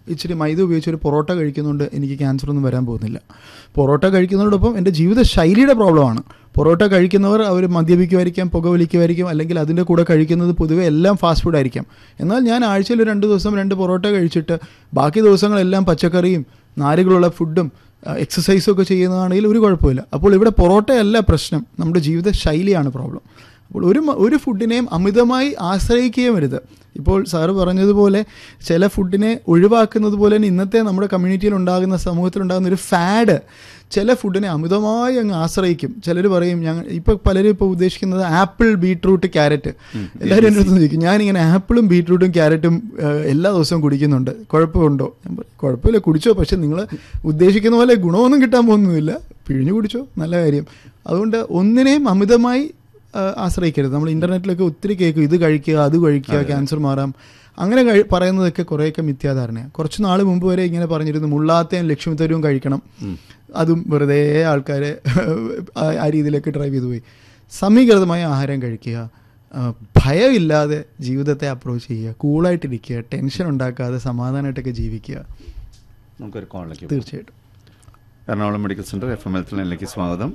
ഇച്ചിരി മൈദ ഉപയോഗിച്ച് ഒരു പൊറോട്ട കഴിക്കുന്നതുകൊണ്ട് എനിക്ക് ക്യാൻസർ ഒന്നും വരാൻ പോകുന്നില്ല പൊറോട്ട കഴിക്കുന്നതോടൊപ്പം എൻ്റെ ജീവിത ശൈലിയുടെ പ്രോബ്ലമാണ് പൊറോട്ട കഴിക്കുന്നവർ അവർ മദ്യപിക്കുമായിരിക്കാം പുകവലിക്കുമായിരിക്കും അല്ലെങ്കിൽ അതിൻ്റെ കൂടെ കഴിക്കുന്നത് പൊതുവെ എല്ലാം ഫാസ്റ്റ് ഫുഡ് ആയിരിക്കാം എന്നാൽ ഞാൻ ആഴ്ചയിൽ ഒരു രണ്ട് ദിവസം രണ്ട് പൊറോട്ട കഴിച്ചിട്ട് ബാക്കി ദിവസങ്ങളെല്ലാം പച്ചക്കറിയും നാരുകളുള്ള ഫുഡും എക്സസൈസും ഒക്കെ ചെയ്യുന്നതാണെങ്കിൽ ഒരു കുഴപ്പമില്ല അപ്പോൾ ഇവിടെ പൊറോട്ടയല്ല പ്രശ്നം നമ്മുടെ ജീവിത ശൈലിയാണ് പ്രോബ്ലം അപ്പോൾ ഒരു മ- ഒരു ഫുഡിനെയും അമിതമായി ആശ്രയിക്കുകയും വരുത് ഇപ്പോൾ സാറ് പറഞ്ഞതുപോലെ ചില ഫുഡിനെ ഒഴിവാക്കുന്നത് പോലെ തന്നെ ഇന്നത്തെ നമ്മുടെ കമ്മ്യൂണിറ്റിയിൽ ഉണ്ടാകുന്ന സമൂഹത്തിൽ ഉണ്ടാകുന്ന ഒരു ഫാഡ് ചില ഫുഡിനെ അമിതമായി അങ്ങ് ആശ്രയിക്കും ചിലർ പറയും ഞങ്ങൾ ഇപ്പോൾ പലരും ഇപ്പോൾ ഉദ്ദേശിക്കുന്നത് ആപ്പിൾ ബീട്രൂട്ട് ക്യാരറ്റ് എല്ലാവരും എൻ്റെ അടുത്ത് ചോദിക്കും ഞാനിങ്ങനെ ആപ്പിളും ബീട്രൂട്ടും ക്യാരറ്റും ഏഹ്, എല്ലാ ദിവസവും കുടിക്കുന്നുണ്ട് കുഴപ്പമുണ്ടോ ഞാൻ പറയും കുഴപ്പമില്ല കുടിച്ചോ പക്ഷെ നിങ്ങൾ ഉദ്ദേശിക്കുന്ന പോലെ ഗുണമൊന്നും കിട്ടാൻ പോകുന്നില്ല പിഴിഞ്ഞു കുടിച്ചോ നല്ല കാര്യം അതുകൊണ്ട് ഒന്നിനെയും അമിതമായി ആ, ആശ്രയിക്കരുത് നമ്മൾ ഇന്റർനെറ്റിലൊക്കെ ഒത്തിരി കേൾക്കും ഇത് കഴിക്കുക അത് കഴിക്കുക ക്യാൻസർ മാറാം അങ്ങനെ കഴി- പറയുന്നതൊക്കെ കുറേയൊക്കെ മിഥ്യാധാരണയാണ് കുറച്ച് നാൾ മുമ്പ് വരെ ഇങ്ങനെ പറഞ്ഞിരുന്നു മുള്ളാത്തയും ലക്ഷ്മിത്തരവും കഴിക്കണം അതും വെറുതെ ആൾക്കാരെ ആ ആ രീതിയിലേക്ക് ഡ്രൈവ് ചെയ്തു പോയി സമീകൃതമായ ആഹാരം കഴിക്കുക ആ, ഭയമില്ലാതെ ജീവിതത്തെ അപ്രോച്ച് ചെയ്യുക കൂളായിട്ടിരിക്കുക ടെൻഷൻ ഉണ്ടാക്കാതെ സമാധാനമായിട്ടൊക്കെ ജീവിക്കുക നമുക്കൊരു കോളിലേക്ക് പോകാം. തീർച്ചയായിട്ടും Ernakulam medical centre F M L ലൈനിലേക്ക് സ്വാഗതം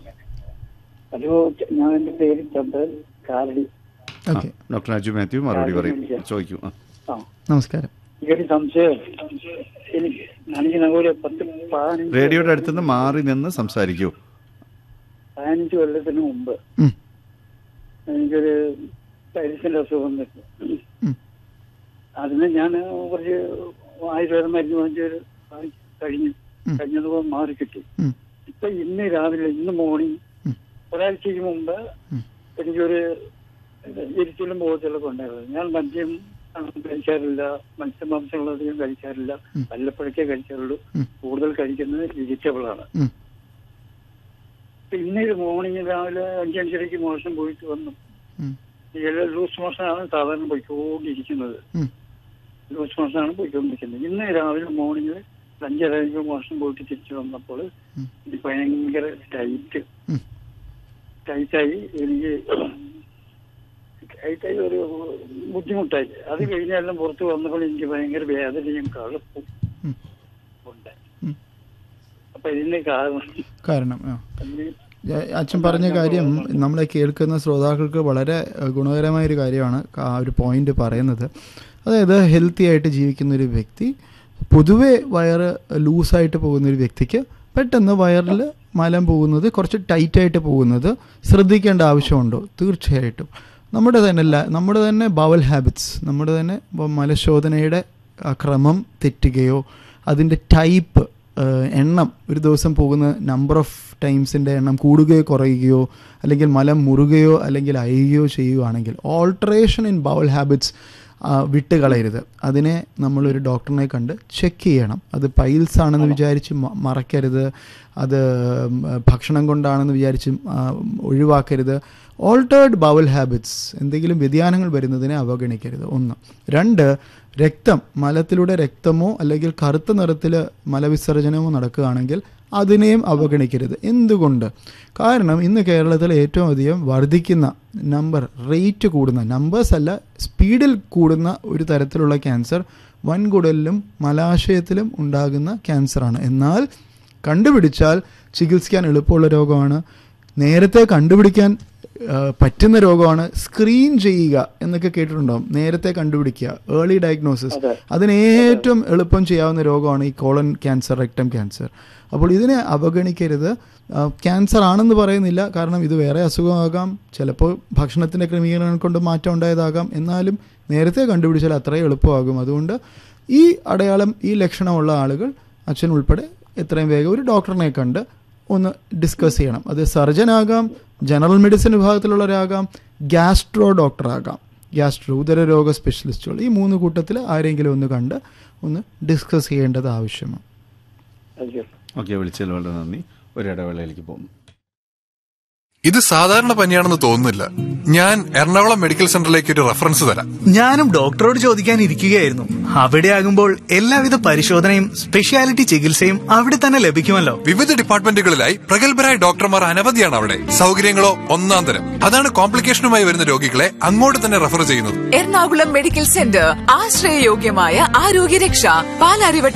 ഹലോ ഞാൻ എന്റെ പേര് ചന്ദ്രൻ കാലടി ആ, ഓക്കെ ഡോക്ടർ അജു മാത്യു മറുപടി പറയും ചോദിക്കൂ ആ. ആ നമസ്കാരം എനിക്കൊരു സംശയം എനിക്ക് എനിക്ക് ഒരു പത്ത് പതിനഞ്ച് റേഡിയോയുടെ അടുത്തുനിന്ന് മാറി നിന്ന് സംസാരിക്കൂ പതിനഞ്ച് കൊല്ലത്തിന് മുമ്പ് ഉം, എനിക്കൊരു ടൈൽസിന്റെ അസുഖം വന്നിട്ട് ഉം, അതിന് ഞാൻ കുറച്ച് ആയുർവേദ മരുന്ന് വാങ്ങിച്ച് കഴിഞ്ഞു ഉം. കഴിഞ്ഞതുപോലെ മാറി കിട്ടി ഉം, ഇപ്പൊ ഇന്ന് രാവിലെ ഇന്ന് മോർണിംഗ് ഉം. ഒരാഴ്ചക്ക് മുമ്പ് ഉം. എനിക്കൊരു ഇരിക്കലും ബോധത്തിലൊക്കെ ഉണ്ടായിരുന്നു ഞാൻ മദ്യം ആ, കഴിക്കാറില്ല മത്സ്യമാംസങ്ങളധികം കഴിക്കാറില്ല ഉം. വല്ലപ്പോഴൊക്കെ കഴിക്കാറുള്ളൂ ഉം. കൂടുതൽ കഴിക്കുന്നത് വെജിറ്റബിൾ ആണ് ഉം, ഇപ്പൊ ഇന്ന് ഒരു മോർണിംഗ് രാവിലെ അഞ്ചഞ്ചരയ്ക്ക് മോശം പോയിട്ട് വന്നു ഉം, ലൂസ് മോഷനാണ് സാധാരണ പോയിക്കൊണ്ടിരിക്കുന്നത് ഉം. ലൂസ് മോഷനാണ് പോയിക്കൊണ്ടിരിക്കുന്നത് ഇന്ന് രാവിലെ മോർണിംഗിൽ അഞ്ചരയ്ക്ക് മോശം പോയിട്ട് തിരിച്ചു വന്നപ്പോൾ ഉം. ഇത് ഭയങ്കര ടൈറ്റ് ഉം. ടൈറ്റായി എനിക്ക് ടൈറ്റായി ഒരു ബുദ്ധിമുട്ടായി അത് കഴിഞ്ഞെല്ലാം പുറത്ത് വന്നപ്പോൾ എനിക്ക് ഭയങ്കര വേദനയും കഴപ്പും ഉം. ഉണ്ട് ഉം. അപ്പൊ ഇതിന്റെ കാരണം കാരണം ആ അതിന് ഞാൻ- അച്ഛൻ പറഞ്ഞ കാര്യം നമ്മളെ കേൾക്കുന്ന ശ്രോതാക്കൾക്ക് വളരെ ഏഹ്, ഗുണകരമായ ഒരു കാര്യമാണ് ആ ഒരു പോയിന്റ് പറയുന്നത് അതായത് ഹെൽത്തി ആയിട്ട് ജീവിക്കുന്ന ഒരു വ്യക്തി പൊതുവെ വയറ് ലൂസായിട്ട് പോകുന്ന ഒരു വ്യക്തിക്ക് പെട്ടെന്ന് വയറിൽ മലം പോകുന്നത് കുറച്ച് ടൈറ്റായിട്ട് പോകുന്നത് ശ്രദ്ധിക്കേണ്ട ആവശ്യമുണ്ടോ തീർച്ചയായിട്ടും നമ്മുടെ തന്നെ ല- നമ്മുടെ തന്നെ ബവൽ ഹാബിറ്റ്സ് നമ്മുടെ തന്നെ ബ- മലശോധനയുടെ ആ ക്രമം തെറ്റുകയോ അതിൻ്റെ ടൈപ്പ് ഏഹ് എണ്ണം ഒരു ദിവസം പോകുന്ന നമ്പർ ഓഫ് ടൈംസിൻ്റെ എണ്ണം കൂടുകയോ കുറയുകയോ അല്ലെങ്കിൽ മലം മുറുകയോ അല്ലെങ്കിൽ അയയുകയോ ചെയ്യുകയാണെങ്കിൽ ഓൾട്ടറേഷൻ ഇൻ ബൗൾ ഹാബിറ്റ്സ് വിട്ട് കളയരുത് അതിനെ നമ്മളൊരു ഡോക്ടറിനെ കണ്ട് ചെക്ക് ചെയ്യണം അത് പൈൽസ് ആണെന്ന് വിചാരിച്ച് മ- മറക്കരുത് അത് ഉം, ഭക്ഷണം കൊണ്ടാണെന്ന് വിചാരിച്ച് ആ, ഒഴിവാക്കരുത് ഓൾട്ടേർഡ് ബൗൾ ഹാബിറ്റ്സ് എന്തെങ്കിലും വ്യതിയാനങ്ങൾ വരുന്നതിനെ അവഗണിക്കരുത് ഒന്ന് രണ്ട് രക്തം മലത്തിലൂടെ രക്തമോ അല്ലെങ്കിൽ കറുത്ത നിറത്തിൽ മലവിസർജനമോ നടക്കുകയാണെങ്കിൽ അതിനെയും അവഗണിക്കരുത് എന്തുകൊണ്ട് കാരണം ഇന്ന് കേരളത്തിൽ ഏറ്റവും അധികം വർദ്ധിക്കുന്ന നമ്പർ റേറ്റ് കൂടുന്ന നമ്പേഴ്സ് അല്ല സ്പീഡിൽ കൂടുന്ന ഒരു തരത്തിലുള്ള ക്യാൻസർ വൻകുടലിലും മലാശയത്തിലും ഉണ്ടാകുന്ന ക്യാൻസറാണ് എന്നാൽ കണ്ടുപിടിച്ചാൽ ചികിത്സിക്കാൻ എളുപ്പമുള്ള രോഗമാണ് നേരത്തെ കണ്ടുപിടിക്കാൻ ആ, പറ്റുന്ന രോഗമാണ് സ്ക്രീൻ ചെയ്യുക എന്നൊക്കെ കേട്ടിട്ടുണ്ടാവും നേരത്തെ കണ്ടുപിടിക്കുക ഏർലി ഡയഗ്നോസിസ് അതെ. അതിന് ഏറ്റവും എളുപ്പം ചെയ്യാവുന്ന രോഗമാണ് ഈ കോളൻ ക്യാൻസർ റെക്ടം ക്യാൻസർ അപ്പോൾ ഇതിനെ അവഗണിക്കരുത് ആ, ക്യാൻസർ ആണെന്ന് പറയുന്നില്ല കാരണം ഇത് വേറെ അസുഖമാകാം ചിലപ്പോൾ ഭക്ഷണത്തിൻ്റെ ക്രമീകരണം കൊണ്ട് മാറ്റം ഉണ്ടായതാകാം എന്നാലും നേരത്തെ കണ്ടുപിടിച്ചാൽ അത്രയും എളുപ്പമാകും അതുകൊണ്ട് ഈ അടയാളം ഈ ലക്ഷണമുള്ള ആളുകൾ അച്ഛൻ ഉൾപ്പെടെ എത്രയും വേഗം ഒരു ഡോക്ടറിനെ കണ്ട് ഒന്ന് ഡിസ്കസ് ചെയ്യണം അത് സർജൻ ആകാം ജനറൽ മെഡിസിൻ വിഭാഗത്തിലുള്ളവരാകാം ഗ്യാസ്ട്രോ ഡോക്ടറാകാം ഗ്യാസ്ട്രോ ഉദരരോഗ സ്പെഷ്യലിസ്റ്റുകൾ ഈ മൂന്ന് കൂട്ടത്തിൽ ആരെങ്കിലും ഒന്ന് കണ്ട് ഒന്ന് ഡിസ്കസ് ചെയ്യേണ്ടത് ആവശ്യമാണ് അയ്യോ ഓക്കെ വിളിച്ചതിൽ വളരെ നന്ദി ഒരു ഇടവേളയിലേക്ക് പോകുന്നു ഇത് സാധാരണ പനിയാണെന്ന് തോന്നുന്നില്ല ഞാൻ എറണാകുളം മെഡിക്കൽ സെന്ററിലേക്ക് ഒരു റെഫറൻസ് തരാം ഞാനും ഡോക്ടറോട് ചോദിക്കാൻ ഇരിക്കുകയായിരുന്നു അവിടെ ആകുമ്പോൾ എല്ലാവിധ പരിശോധനയും സ്പെഷ്യാലിറ്റി ചികിത്സയും അവിടെ തന്നെ ലഭിക്കുമല്ലോ വിവിധ ഡിപ്പാർട്ട്മെന്റുകളിലായി പ്രഗത്ഭരായ ഡോക്ടർമാർ അനവധിയാണ് അവിടെ സൗകര്യങ്ങളോ ഒന്നാം തരം അതാണ് കോംപ്ലിക്കേഷനുമായി വരുന്ന രോഗികളെ അങ്ങോട്ട് തന്നെ റെഫർ ചെയ്യുന്നത് എറണാകുളം മെഡിക്കൽ സെന്റർ ആശ്രയയോഗ്യമായ ആരോഗ്യരക്ഷ പാലാരിവട്ടം